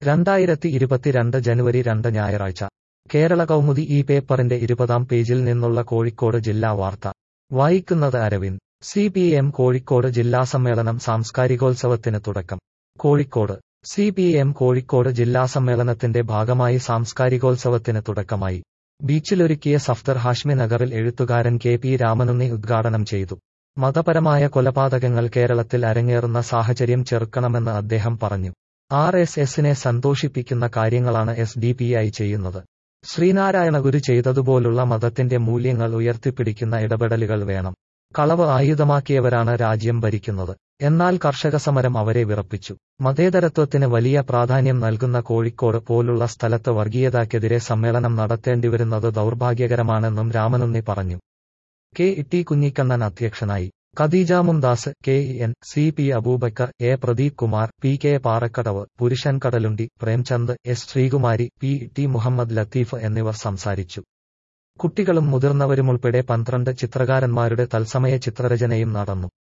രണ്ടായിരത്തി ഇരുപത്തിരണ്ട് ജനുവരി രണ്ട് ഞായറാഴ്ച കേരള കൗമുദി ഈ പേപ്പറിന്റെ ഇരുപതാം പേജിൽ നിന്നുള്ള കോഴിക്കോട് ജില്ലാ വാർത്ത വായിക്കുന്നത് Aravind C P M Kozhikode ജില്ലാ സമ്മേളനം സാംസ്കാരികോത്സവത്തിന് തുടക്കം Kozhikode C P M Kozhikode ജില്ലാ സമ്മേളനത്തിന്റെ ഭാഗമായി സാംസ്കാരികോത്സവത്തിന് തുടക്കമായി ബീച്ചിലൊരുക്കിയ സഫ്ദർ ഹാഷ്മി നഗറിൽ എഴുത്തുകാരൻ കെ പി രാമനുണ്ണി ഉദ്ഘാടനം ചെയ്തു മതപരമായ കൊലപാതകങ്ങൾ കേരളത്തിൽ അരങ്ങേറുന്ന സാഹചര്യം ചെറുക്കണമെന്ന് അദ്ദേഹം പറഞ്ഞു ആർ എസ് എസിനെ സന്തോഷിപ്പിക്കുന്ന കാര്യങ്ങളാണ് എസ് ഡി പി ഐ ചെയ്യുന്നത് ശ്രീനാരായണ ഗുരു ചെയ്തതുപോലുള്ള മതത്തിന്റെ മൂല്യങ്ങൾ ഉയർത്തിപ്പിടിക്കുന്ന ഇടപെടലുകൾ വേണം കളവ് ആയുധമാക്കിയവരാണ് രാജ്യം ഭരിക്കുന്നത് എന്നാൽ കർഷക സമരം അവരെ വിറപ്പിച്ചു മതേതരത്വത്തിന് വലിയ പ്രാധാന്യം നൽകുന്ന കോഴിക്കോട് പോലുള്ള സ്ഥലത്ത് വർഗീയതയ്ക്കെതിരെ സമ്മേളനം നടത്തേണ്ടിവരുന്നത് ദൗർഭാഗ്യകരമാണെന്നും രാമനുണ്ണി പറഞ്ഞു കെ ടി കുഞ്ഞിക്കണ്ണൻ അധ്യക്ഷനായി Khadeeja Mumtaz K N C P Abubacker A Pradeep Kumar P K Parakkadavu Purushan Kadalundi Premchand S Sreekumari P T Muhammad Latheef എന്നിവർ സംസാരിച്ചു കുട്ടികളും മുതിർന്നവരുമുൾപ്പെടെ പന്ത്രണ്ട് ചിത്രകാരന്മാരുടെ തത്സമയ ചിത്രരചനയും നടന്നു